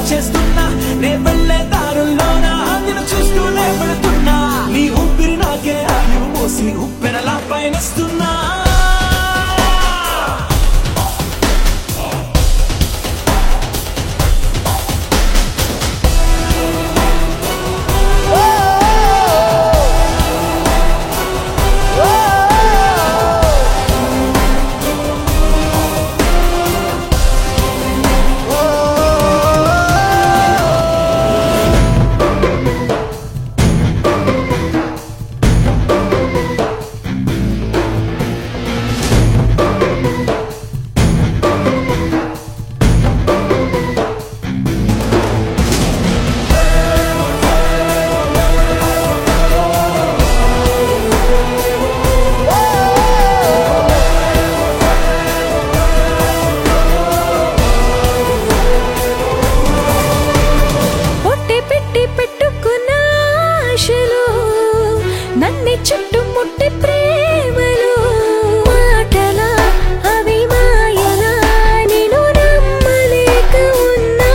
చేస్తున్నా నే వెళ్ళే దారుల్లోన నిన్ను చూస్తూనే వెళుతున్నా నీ ఊపిరి నాకే ఆయువు మోసి ఉప్పెనలా పయనిస్తున్నా పొట్టి పెట్టి పెట్టుకున్న ఆశలు నన్ను చుట్టుముట్టి ప్రేమలు మాటలా అవి మాయలా నేను నమ్మలేక ఉన్నా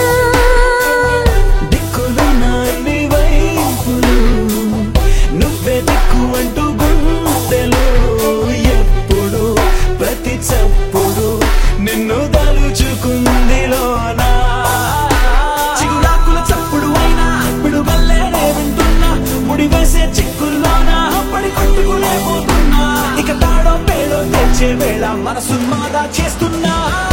దిక్కులున్న అన్ని వైపులు నువ్వే దిక్కు అంటూ గుండెలు ఎప్పుడు ప్రతి చప్పుడు నిన్ను తలుచుకుంది లోనా చిగురాకుల చప్పుడు అయినా ఇప్పుడు వల్లేనే వింటున్నా ముడి వేసే చిక్కుల్లోనా పడి కొట్టుకునే పోతున్నా ఇక తాడో పేడో తెచ్చే వేళ మనసు మాదా చేస్తున్నా